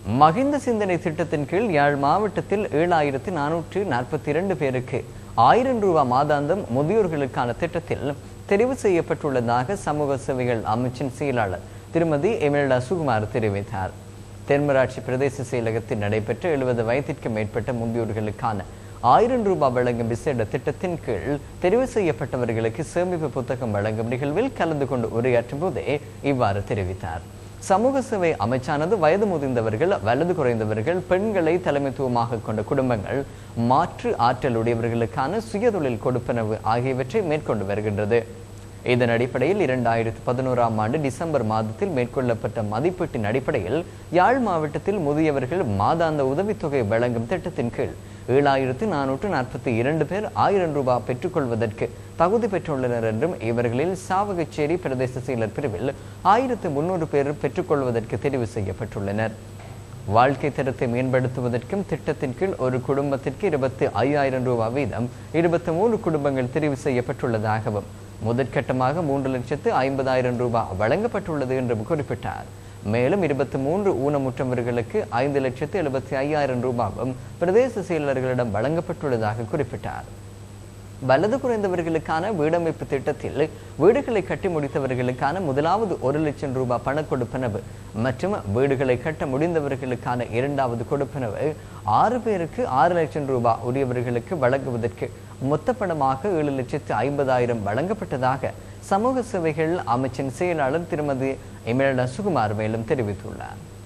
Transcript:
மகிந்த சிந்தனை திட்டத்தின் கீழ் யாழ் மாவட்டத்தில் ஏழாயிரத்தி நானூற்று நாற்பத்தி இரண்டு பேருக்கு ஆயிரம் ரூபாய் மாதாந்தம் முதியோர்களுக்கான திட்டத்தில் தெரிவு செய்யப்பட்டுள்ளதாக சமூக சேவைகள் அமைச்சின் செயலாளர் திருமதி எமில்டா சுகுமார் தெரிவித்தார் தென்மராட்சி பிரதேச செயலகத்தில் நடைபெற்ற எழுபது வயதிற்கு மேற்பட்ட முதியோர்களுக்கான ஆயிரம் ரூபாய் வழங்கும் விசேட திட்டத்தின் கீழ் தெரிவு செய்யப்பட்டவர்களுக்கு சேமிப்பு புத்தகம் வழங்கும் நிகழ்வில் கலந்து கொண்டு உரையாற்றும் போதே இவ்வாறு தெரிவித்தார் சமூக சேவை அமைச்சானது வயது முதிர்ந்தவர்கள் வலது குறைந்தவர்கள் பெண்களை தலைமைத்துவமாக கொண்ட குடும்பங்கள் மாற்று ஆற்றல் உடையவர்களுக்கான சுயதொழில் கொடுப்பனவு ஆகியவற்றை மேற்கொண்டு வருகின்றது இதன் அடிப்படையில் இரண்டாயிரத்தி பதினோராம் ஆண்டு டிசம்பர் மாதத்தில் மேற்கொள்ளப்பட்ட மதிப்பீட்டின் அடிப்படையில் யாழ் மாவட்டத்தில் முதியவர்கள் மாதாந்த உதவித்தொகை வழங்கும் திட்டத்தின் கீழ் ஏழாயிரத்து நானூற்று நாற்பத்தி இரண்டு பேர் ஆயிரம் ரூபாய் பெற்றுக்கொள்வதற்கு தகுதி பெற்றுள்ளனர் என்றும் இவர்களில் சாவகச்சேரி பிரதேச செயலர் பிரிவில் ஆயிரத்து முன்னூறு பேர் பெற்றுக்கொள்வதற்கு தெரிவு செய்யப்பட்டுள்ளனர் வாழ்க்கை தரத்தை மேம்படுத்துவதற்கும் திட்டத்தின் கீழ் ஒரு குடும்பத்திற்கு இருபத்தி ஐயாயிரம் ரூபாய் வீதம் இருபத்தி மூன்று குடும்பங்கள் தெரிவு செய்யப்பட்டுள்ளதாகவும் முதற்கட்டமாக மூன்று லட்சத்து ஐம்பதாயிரம் ரூபாய் வழங்கப்பட்டுள்ளது என்றும் குறிப்பிட்டார் மேலும் இருபத்தி மூன்று ஊனமுற்றவர்களுக்கு ஐந்து லட்சத்து எழுபத்தி ஐயாயிரம் ரூபாவும் பிரதேச செயலர்களிடம் வழங்கப்பட்டுள்ளதாக குறிப்பிட்டார் வலது குறைந்தவர்களுக்கான வீடமைப்பு திட்டத்தில் வீடுகளை கட்டி முடித்தவர்களுக்கான முதலாவது ஒரு லட்சம் ரூபாய் பண கொடுப்பனவு மற்றும் வீடுகளை கட்ட முடிந்தவர்களுக்கான இரண்டாவது கொடுப்பனவு ஆறு பேருக்கு ஆறு லட்சம் ரூபாய் உரியவர்களுக்கு வழங்குவதற்கு மொத்த பணமாக ஏழு லட்சத்து ஐம்பதாயிரம் வழங்கப்பட்டதாக சமூக சேவைகள் அமைச்சின் செயலாளர் திருமதி எமிரடா சுகுமார் மேலும் தெரிவித்துள்ளார்